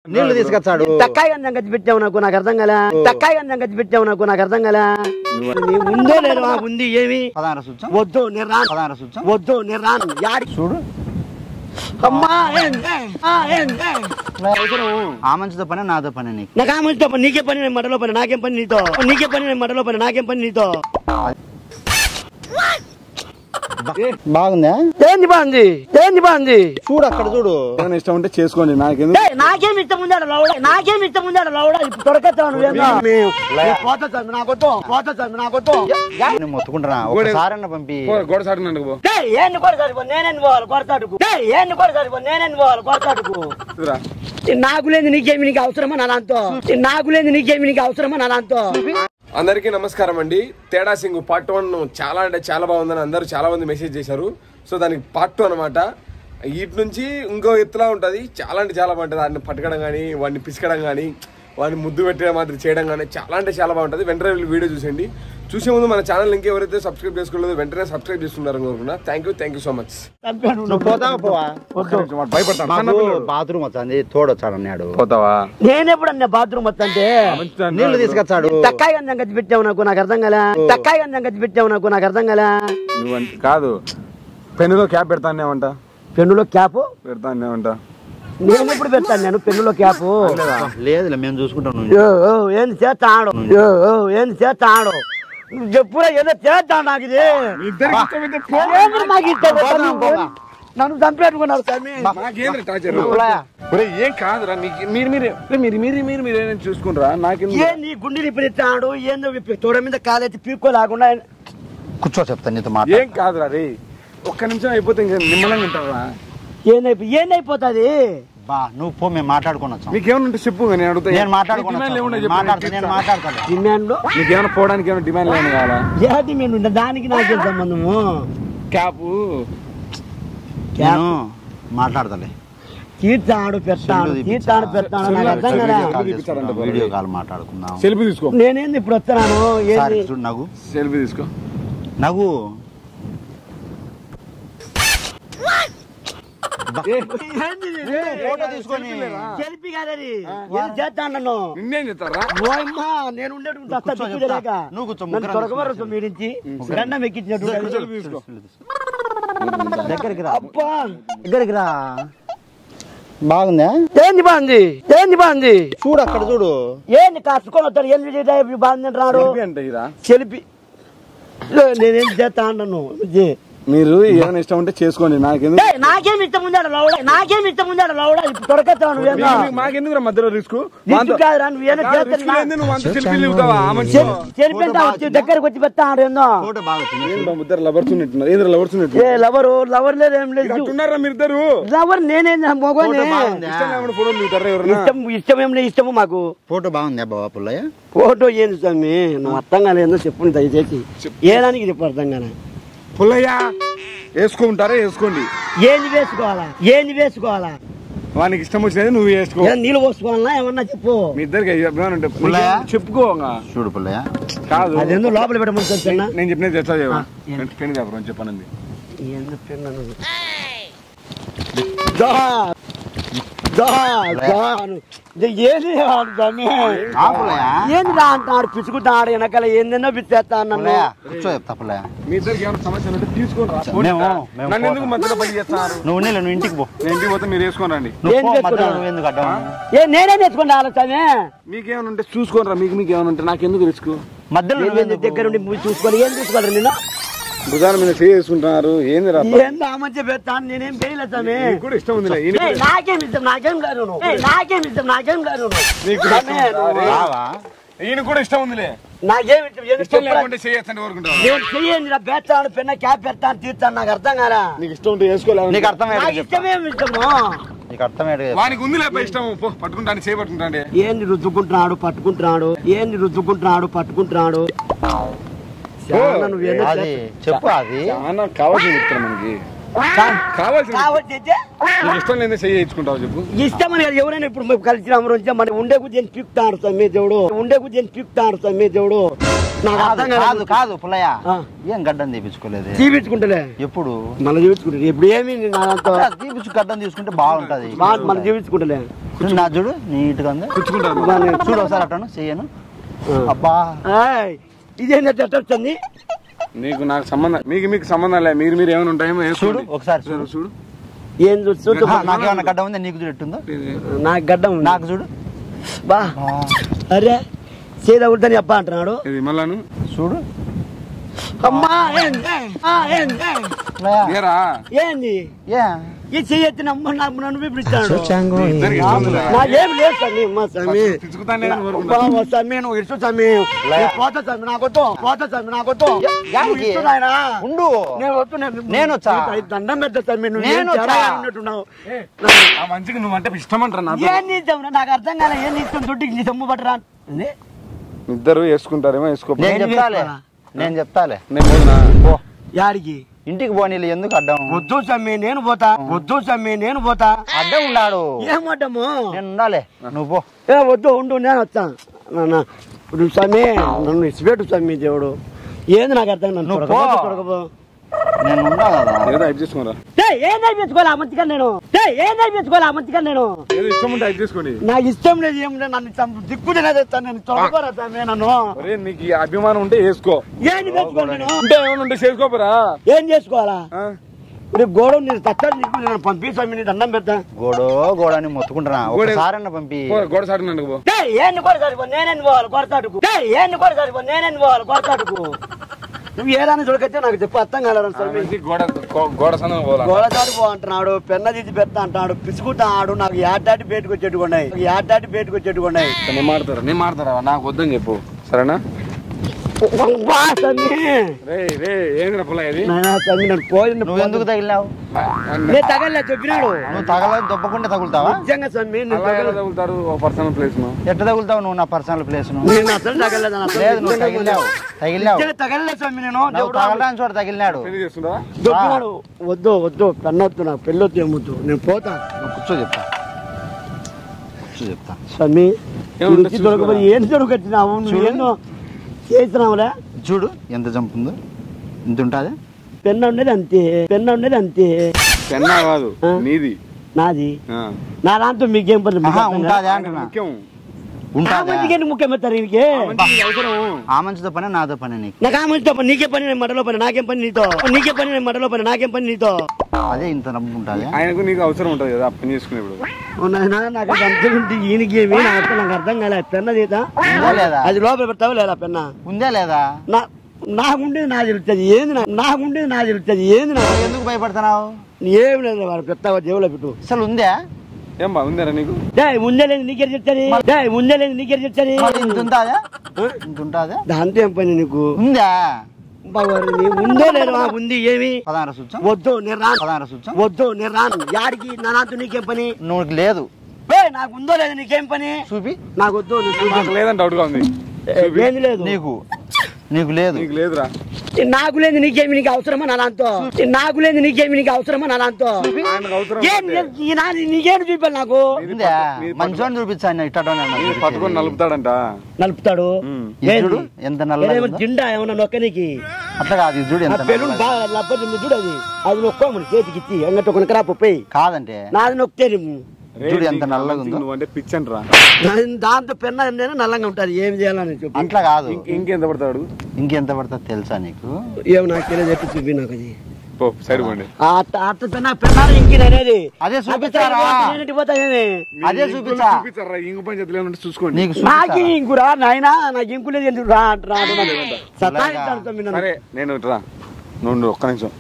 నీళ్లు తీసుకొచ్చాడు తక్కాయి గంధం కత్తి పెట్టావు నాకు నాకు అర్థం కదా తక్కాయి గంధం కత్తి పెట్టావు నాకు నాకు అర్థం కదా ఉందో లేదు మాకు ఉంది ఏమి పదార సూచం వద్దు నేను రాను పదార సూచం వద్దు నేను రాను యాడి చూడు అమ్మా ఏం, ఆ, ఏం, ఏ. ఆ మంచితో పని నాతో పని నీకు నాకు ఆ మంచితో పని నీకే పని నేను మడలో పని నాకేం పని నీతో నీకే పని నేను మడలో పని నాకేం పని నీతో బాగుందా ఏంది బాగుంది ఏంది బాగుంది చూడు అక్కడ చూడు ఏమైనా ఇష్టం ఉంటే చేసుకోండి నాకెందుకు ఏయ్, నాకేం ఇష్టం ఉంది ఆడ లౌడ నాకేం ఇష్టం ఉంది ఆడ లౌడ ఇప్పుడు తొడకెత్తావు నువ్వేందో పోతా చదువు నాకొద్దు పోతా చదువు నాకొద్దు నేను మొత్తుకుంటున్నా ఒకసారన్న పంపి గో- గోడ సాటి నన్ను పో ఏయ్, ఏంది కూడా సరిపో నేనేంది పోవాలి కొడతాడుకు ఏయ్, ఏంది కూడా సరిపో నేనేంది పోవాలి కొడతాడుకు చూరా. నాకు లేదు నీకేమి నీకు అవసరమా నా దాంతో నాకు లేదు నీకేమి నీకు అవసరమా నా దాంతో అందరికీ నమస్కారం అండి తేడా సింగ్ పార్ట్ వన్ చాలా అంటే చాలా బాగుందని అందరూ చాలా మంది మెసేజ్ చేశారు సో దానికి పార్ట్ టూ అనమాట వీటి నుంచి ఇంకో ఎత్తులా ఉంటుంది చాలా అంటే చాలా బాగుంటుంది వాడిని పట్టుకోవడం కానీ వాడిని పిసకడం కానీ వాడిని ముద్దు పెట్టే మాదిరి చేయడం కానీ చాలా అంటే చాలా బాగుంటుంది వెంటనే వెళ్ళి వీడియో చూసేయండి చూసే ముందు మన ఛానల్ లింక్ ఎవరైతే సబ్స్క్రైబ్ చేసుకోలేదో వెంటనే సబ్స్క్రైబ్ చేసుకున్నారు కోరుకున్నా thank you thank you so much నువ్వు పోతావా పోవా ఒక్క నిమిషం, వాడు భయపడతాడు సన్న మాకు పిల్లోడు. బాత్రూమ్ వచ్చాంది తోడొచ్చాడు అన్నాడు పోతావా నేనెప్పుడు అన్న బాత్రూమ్ వస్తుంటే నీళ్లు తీసుకొచ్చాడు తక్కాయి గంధం కత్తి పెట్టావు నాకు నాకు అర్థం కదా తక్కాయి గంధం కత్తి పెట్టావు నాకు నాకు అర్థం కదా నువ్వు అంటే కాదు పెన్నులో క్యాప్ పెడతానేమంట పెన్నులో క్యాప్ పెడతానేమంట నేను ఎప్పుడు పెడతాను నేను పెన్నులో క్యాప్ లేదులే మేము చూసుకుంటాం నువ్వు యో, యో, ఏంది చేస్తా ఆడు యో, యో, ఏంది చేస్తా ఆడు నువ్వు చెప్పురా ఏదో చేస్తా నాకు ఇది ఏంది నాకు ఇష్టం లేదు, తమ్మి. నన్ను చంపేట్టుకున్నారు తమ్మి నాకేంద్ర టార్చర్ ఒరే ఏం కాదురా నీకు మీరు మీరు ఒరే, మీరు మీరు మీరు మీరు ఏమైనా చూసుకుంటారా నాకెందుకు ఏంది గుండెలు ఇప్పుడు ఎత్తాడు ఏందో విప్పి తోడ మీద కాలెత్తి పీక్కోలేకుండా కూర్చో చెప్తాను నీతో మాట ఏం కాదురా రే ఒక్క నిమిషం అయిపోతే ఇంకా నిమ్మలంగా ఉంటావా ఏందైపో ఏందైపోతుంది బా నువ్వు పో మేము మాట్లాడుకుని వచ్చాం నీకేమైనా ఉంటే చెప్పు నేను అడుగుతా నేను మాట్లాడుకుని డిమాండ్లు ఏమున్నా వచ్చాను. చెప్పు, మాట్లాడతా నేను నేను ఇస్తా. మాట్లాడతాను డిమాండ్ లో నీకేమైనా పోవడానికి ఏమైనా డిమాండ్ ఏమైనా కావాలా ఏది మేము ఉండే దానికి నాకే సంబంధము క్యాపు నేను మాట్లాడతాలే తీర్చాడు పెడతాడు తీర్చాడు పెడతాడు నాకు అర్థం కదా వీడియో కాల్ మాట్లాడుకుందాం సెల్ఫీ తీసుకో నేనేంది ఇప్పుడు వస్తున్నాను సార్ ఏంది చూడు నవ్వు సెల్ఫీ తీసుకో నవ్వు ఫోటో తీసుకొని సెల్ఫీ కాదది ఏం చేస్తాను నన్ను నిన్నేం చెప్తారా ఓయమ్మా నేను ఉండేటువంటి వస్తా కూర్చో దిక్కు చెప్తా. తెలియక. నువ్వు కూర్చో, నన్ను ముగ్గురం తొడగబడరు మీ నుంచి గండం ఎక్కించినట్టు తీసుకో దగ్గరికి రా అబ్బా దగ్గరికి రా బాగుందా ఏంది బాగుంది ఏంది బాగుంది చూడు అక్కడ చూడు ఏంది కాసుకొని వస్తాడు ఏంది టైప్ బాగుంది అంటున్నారు సెల్ఫీ అంటే ఇరా సెల్ఫీ నేనేం చేస్తా అన్నాను ఇది. మీరు ఏమైనా ఇష్టం ఉంటే చేసుకోండి నాకెందుకు ఏయ్, నాకేం ఇష్టం ఉంది ఆడ లౌడ నాకేం ఇష్టం ఉంది ఆడ లౌడ ఇప్పుడు తొడకెత్తావు నువ్వేందో మీకు- మాకెందుకు మధ్యలో రిస్క్ రిస్క్ కాదురా నువ్వేదో చేస్తాను నువ్వు అంత సెల్ఫీ దిగుతావా ఆ మనిషితో? చెరిపెంటా వచ్చి దగ్గరకు వచ్చి పెడతాడు ఏందో ఫోటో బాగా వచ్చింది ఏంటి బాబు, ఇద్దరు లవర్స్ ఉన్నట్టున్నారు ఏంద్ర లవర్స్ ఉన్నట్టు ఏ లవరు లవర్ లేదు ఏం లేదు అట్టున్నారా మీరు ఇద్దరు లవర్ నేనేం మొగోని ఫోటో బాగుందా ఇష్టం లేకుండా ఫోటోలు దిగుతారా ఎవరన్నా ఇష్టం ఇష్టం ఏం లేదు ఇష్టము మాకు ఫోటో బాగుందా బాబా పుల్లయ్య ఫోటో ఏంది స్వామి నువ్వు అర్థం కాలేదో చెప్పు దయచేసి ఏదానికి చెప్పు అర్థం కాలే పుల్లయ్య వేసుకుంటారా వేసుకోండి ఏంది వేసుకోవాలా ఏంది వేసుకోవాలా వానికి ఇష్టం వచ్చినది నువ్వు వేసుకో ఏం నీళ్ళు పోసుకోవాలా ఏమన్నా చెప్పు మీ ఇద్దరికి అభిమానం ఉంటే పుల్లయ్య? నీకు చెప్పుకో ఇంకా. చూడు పుల్లయ్య కాదు అదేందో లోపల పెట్టమని తెలుసా నేను చెప్పినది ఎట్లా చేయవా పెళ్లి చెప్పడం చెప్పనంది ఏందో పెన్ను దా దా దా అను. ఇది ఏంది వాడు స్వామి ఆ పుల్లయ్య ఏంది రా అంటాడు పిచ్చుకుంటాడు వెనకాల ఏందన్నా పిచ్చేస్తా నన్ను పుల్లయ్య కూర్చో చెప్తా పుల్లయ్య మీ ఇద్దరికి ఏమైనా సమస్య ఉంటే తీసుకొని రా. మేము- మేము నన్ను ఎందుకు మధ్యలో పని చేస్తున్నారు నువ్వు ఉండే నువ్వు ఇంటికి పో నేను ఇంటికి పోతే మీరు వేసుకొని రండి నువ్వు ఏం పో, చేసుకున్నావు? మధ్యలో నువ్వు ఎందుకు అడ్డం ఏ నేనే నేర్చుకుంటా ఆలోచనే మీకేమైనా ఉంటే చూసుకోని రా మీకు మీకు ఏమైనా ఉంటే నాకు ఎందుకు రిస్క్ మధ్యలో నువ్వు ఎందుకు దగ్గర ఉండి మూసి చూసుకోవాలి ఏం చూసుకోవాలి నేను భుజాల మీద చేయి వేసుకుంటున్నారు ఏంది రా ఏందో ఆ మధ్య పెడతాను నేనేం చేయలేదు స్వామి నీకు కూడా ఇష్టం ఉందిలే ఈయన ఏయ్, నాకేం ఇష్టం నాకేం కాదు నువ్వు. ఏయ్, నాకేం ఇష్టం నాకేం కాదు నువ్వు. నీకు కూడా స్వామి, ఇష్టం ఉందా? నువ్వు- రావా ఈయన కూడా ఇష్టం ఉందిలే నాకేం ఇష్టం ఏదో ఇష్టం చెప్పురా. లేకుంటే చేయొచ్చండి కోరుకుంటాను నేను చెయ్యండి నా పెడతాను పెన్న క్యాప్ పెడతాను తీర్తాను నాకు అర్థం కారా నీకు ఇష్టం ఉంటే వేసుకోలేదు నీకు అర్థమయ్యేది నాకు చెప్తా ఇష్టమేం ఇష్టము నీకు అర్థమయ్యేది వానికి ఉంది లేప ఇష్టం పో పట్టుకుంటాను చేయి పట్టుకుంటాండి ఏంది రుద్దుకుంటున్నాడు పట్టుకుంటున్నాడు ఏంది రుద్దుకుంటున్నాడు పట్టుకుంటున్నాడు చాలా నువ్వేదో అది చెప్పు అది చాలా కావాల్సింది చెప్తాను మనకి కావాల్సింది కావచ్చు అయితే నీకు ఇష్టం లేదే చెయ్యి ఇచ్చుకుంటావు చెప్పు ఇష్టమని కాదు, ఎవరైనా ఇప్పుడు మేము కలిసి అమరు మన ఉండే గురించి పిక్తాడు సమ్మె దేవుడు ఉండే గురించి పిక్తాడు సమ్మె దేవుడు నాకు కాదు అర్థం కాదు కాదు కాదు పుల్లయ్య ఆ. ఏం గడ్డం తీపించుకోలేదు జీవించుకుంటలే ఎప్పుడు మళ్ళీ జీవించుకుంటే ఇప్పుడు ఏమి నాతో తీపించు గడ్డం తీసుకుంటే బాగుంటది మళ్ళీ జీవించుకుంటలే చూడు, నా చూడు నీట్ గా ఉంది పుచ్చుకుంటారు మన- చూడు ఒకసారి అట్టను చెయ్యను ఆ. అబ్బా ఏయ్, ఇదేంటంటే ఎట్ట వచ్చింది నీకు నాకు సంబంధం మీకు మీకు సంబంధం లేదు మీరు మీరు ఏమైనా ఉంటాయేమో చూడు వేసుకోండి. ఒకసారి చూడు చూడు ఏం చూ- చూడు ఆ, నాకేమన్నా గడ్డం ఉంది నీకు చూడు ఎట్టుందో నాకు గడ్డం ఉంది. నాకు చూడు బా అరే చేద ఉడతని అబ్బా అంటున్నాడు ఇది మళ్ళాను చూడు అమ్మా ఏంది ఆ, ఏంది పుల్లయ్య, ఏరా ఏంది ఏ ఈ చెయ్యెత్తిన అమ్మ నాకు నన్ను పిలిచాడు ఇద్దరికి ఇష్టం ఉందిలే. నాకేం లేదు స్వామి మా స్వామి పిచ్చుకుతానే అని కోరుకుంటా. బాబా స్వామి నువ్వు ఇటు స్వామి నేను పోతా స్వామి నాకొద్దు పోతా స్వామి నాకొద్దు యాడికి? నువ్వు ఇటు నాయనా. ఉండు నేను వద్దు నేను నేను వచ్చా? నీకు ఐదు దండం పెడతా స్వామి నువ్వు నేను ఏం వచ్చా? తేడా ఉన్నట్టున్నావు ఆ మంచిగా నువ్వు అంటే ఇష్టం అంటారా నాకు ఏం నీతం నాకు అర్థం కాలే ఏం నీతం దొడ్డికి నీ సొమ్ము పట్టరా ఏంది? ఇద్దరు వేసుకుంటారేమో వేసుకో నేను నేను చెప్తాలే వేసుకోవాలా? నేను చెప్తాలే నేను పోదునా పో యాడికి ఇంటికి పోనీళ్ళు ఎందుకు అడ్డం వద్దు స్వామి నేను పోతా వద్దు స్వామి నేను పోతా అడ్డం ఉన్నాడు ఏం అడ్డము నేను ఉండాలి నువ్వు పో ఏ వద్దు ఉండు నేను వచ్చా నాన్న ఇప్పుడు స్వామి నన్ను ఇచ్చిపెట్టు స్వామి దేవుడు ఏంది నాకు అర్థం నన్ను నువ్వు తొడగబో, పో. తొడగబో. నేను ఉండా కదా ఏదో అయిపు చేసుకోరా ఏయ్, ఏం నేర్పించుకోవాలి ఆ మంచిగా నేను ఏయ్, ఏం నేర్పించుకోవాలి ఆ మంచిగా నేను ఏదో ఇష్టం ఉంటే అయిపు చేసుకోండి నాకు ఇష్టం లేదు ఏం లేదు నన్ను చంపు- దిక్కు తినేస్తాను నేను తొడగరా స్వామి నన్ను ఒరే నీకు ఈ అభిమానం ఉంటే వేసుకో ఏంది పెంచుకోవాలి నేను ఉంటే ఏమైనా ఉంటే చేసుకోపోరా ఏం చేసుకోవాలా ఆ? ఇప్పుడు గోడ నేను తచ్చాడు నీకు నేను పంపి స్వామి నీ దండం పెడతా గోడో గోడని మొత్తుకుంటున్నా గోడ- ఒకసారన్న పంపి పో, గోడ సాటి నన్ను పో ఏయ్, ఏంది కూడా సరిపో నేనేంది పోవాలి కొడతాడుకు ఏయ్, ఏంది కూడా సరిపో నేనేంది పోవాలి కొడతాడుకు నువ్వు ఏదాన్ని చూడకైతే నాకు చెప్పు అర్థం కాలేదు స్వామి మంచి గోడ గో- గోడ సందం పోలా గోడదాటి పో అంటున్నాడు పెన్న తీసి పెడతా అంటున్నాడు పిసుకుంటాడు నాకు యాటాటి బయటకు వచ్చేట్టుకున్నాయి యాటాటి బయటకు వచ్చేట్టుకున్నాయి నేను మాడతారా నేను మాడతారా నాకు వద్దని చెప్పు సరేనా రే రే ఏంద్రా పొల ఇది నన్ను పోయింది నువ్వు ఎందుకు తగిలినావు నేను తగలే చెప్పినాడు నువ్వు తగల దొబ్బకుండా తగులుతావా నిజంగా స్వామి నేను అలా ఎలా తగల- తగులుతారు ఓ పర్సనల్ ప్లేస్ ను ఎట్ట తగులుతావు నువ్వు నా పర్సనల్ ప్లేస్ ను నేను అసలు తగలేదు అసలు లేదు నువ్వు నిజంగా తగిలినావు తగిలినావు నిజంగా తగలలేదు స్వామి నేను నువ్వు దేవుడా. తగలడానికి చోట తగిలినాడు పెళ్లి చేస్తుందా దొబ్బినాడు వద్దు వద్దు పెన్నొద్దు నాకు పెళ్ళొద్దు ఏమొద్దు నేను పోతా నువ్వు కూర్చో చెప్తా కూర్చో చెప్తా స్వామి ఏముందో ఈ రుచి దొరకపోయి ఏం దొరకొచ్చినావు నువ్వు ఎన్నో చేసినావులే చూడు ఎంత చంపుందో ఇంత ఉంటుంది పెన్న ఉండేది అంతే పెన్న ఉండేది అంతే పెన్నా కాదు ఆ? నీది నాది ఆ. నా దాంతో మీకేం పని మీకు ఆహా అర్థం కాదా? ఉంటాదే అంటున్నా ముఖ్యం ఆ ఉంటాదా మంచిగా ఎందుకు ముఖ్యం పెడతారు వీరికి మంచిది అవసరం ఆ మంచితో పని నాతో పని నీకు నాకు ఆ మంచితో పని నీకే పని నేను మడలో పని నాకేం పని నీతో నీకే పని నేను మడలో పని నాకేం పని నీతో అదే ఇంత నమ్ము ఉంటుంది ఆయనకు నీకు అవసరం ఉంటుంది కదా పని చేసుకునేప్పుడు ఓ నాయనా, నాకు అది అర్థం ఉంటే ఈయనకి ఏమి నాకు నాకు అర్థం కాలే పెన్న తీత ఉందా లేదా అది లోపల పెడతావా లేదా పెన్న ఉందా లేదా నా నాకుండేది నా తెలుస్తుంది ఏంది నా నాకుండేది నా తెలుస్తుంది ఏంది నా నువ్వు ఎందుకు భయపడుతున్నావు ఏం లేదు వాడు పెడతావా దేవులో పెట్టు అసలు ఉందా ఏం బా ఉందారా నీకు డే ముందే లేదు నీకే చెప్తాను డే ముందే లేదు నీకే చెప్తాను మరి ఇంత ఉంటుందా ఇంత ఉంటుందా దాంతో ఏం పని నీకు ఉందా బాగోరు నీ ఉందో లేదు ఆ ఉంది ఏమి పదహారు సూచం వద్దు నేను రాను పదహారు సూచం వద్దు నేను రాను యాడికి నా నాతో నీకేం పని నువ్వు లేదు ఏ నాకు ఉందో లేదు నీకేం పని చూపి నాకు వద్దు నీకు వద్దు. నాకు లేదని డౌట్ గా ఉంది ఏ, ఏంది లేదు నీకు నీకు లేదు నీకు లేదురా నాకు లేదు నీకేమి నీకు అవసరమా నా దాంతో నాకు లేదు నీకేమి నీకు అవసరమా నా దాంతో ఆయనకు అవసరం ఏం లేదు, ఈ నా- నీకేం చూపాలి నాకు ఉందా మంచివాడిని చూపించాను ఇట్టడం నీకు పట్టుకొని నలుపుతాడంట నలుపుతాడు ఉమ్. ఇది ఏంది? చూడు ఎంత నల్లగా ఏదేమో ఉందో. తిండా ఏమన్నా నొక్కనికి అట్లా కాదు ఇది చూడు ఆ ఎంత బెలూన్ నల్లగా బాగా లబ్బది చూడు అది అది నొక్కోమని చేతికి ఇచ్చి ఎంగట్టు కొనకరా పొప్పి కాదంటే నాది నొక్కితే రే, చూడు ఎంత నీకు నల్లగా మంచిగా ఉందో. నువ్వంటే పిచ్చంట్రా దాని- దాంతో పెన్న ఏంటంటే నల్లంగా ఉంటుంది ఏం చేయాలని చెప్పి అట్లా కాదు ఇంక- ఇంకెంత పడతాడు ఇంకెంత పడుతుంది తెలుసా నీకు ఏం నాకు తెలియదు చెప్పి చూపి నాకు అది పో సైడ్ పోండి ఆ అత్త అత్త పెన్న పెన్నాడు ఇంకి అనేది అదే చూపించారా నేనంటి పోతాయేమి అదే చూపించా చూపించారా ఇంగు పంచాయతీలో ఉంటే చూసుకోండి నీకు నాకు చూపించా ఇంకురా నాయనా నాకు ఇంకు లేదు ఎందుకు రా రా సతాయిస్తాను తమ్మి నన్ను. సరే నేను రా నువ్వు నువ్వు ఒక్క నిమిషం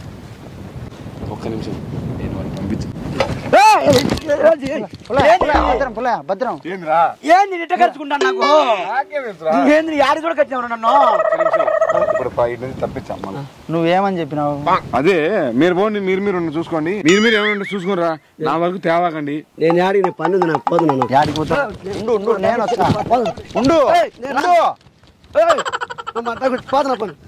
ఒక్క నిమిషం నేను వాడిని పంపించు ఏయ్, ఏంది? పుల్లయ్య, ఏంది? పుల్లయ్య, భద్రం పుల్లయ్య, భద్రం ఏందిరా ఏంది ఇట్ట ఖర్చుకుంటాను నాకు నాకేం తెలుసురా? ఏంది యాడి కూడా కట్టినావు నన్ను ఒక్క నిమిషం. ఇప్పుడు పై నుంచి తప్పించాం మనం నువ్వేమని చెప్పినావు అదే మీరు పోండి మీరు మీరు ఉన్న చూసుకోండి మీరు మీరు ఏమైనా చూసుకోరా నా వరకు తేవాకండి నేను యాడికి నేను పని ఉంది నాకు పోదు నన్ను యాడికి పోతా ఉండు ఉండు నేను వచ్చా ఉండు ఏయ్, నేను ఉండు ఏయ్, అమ్మ, తగ్గు, పోతున్నా పని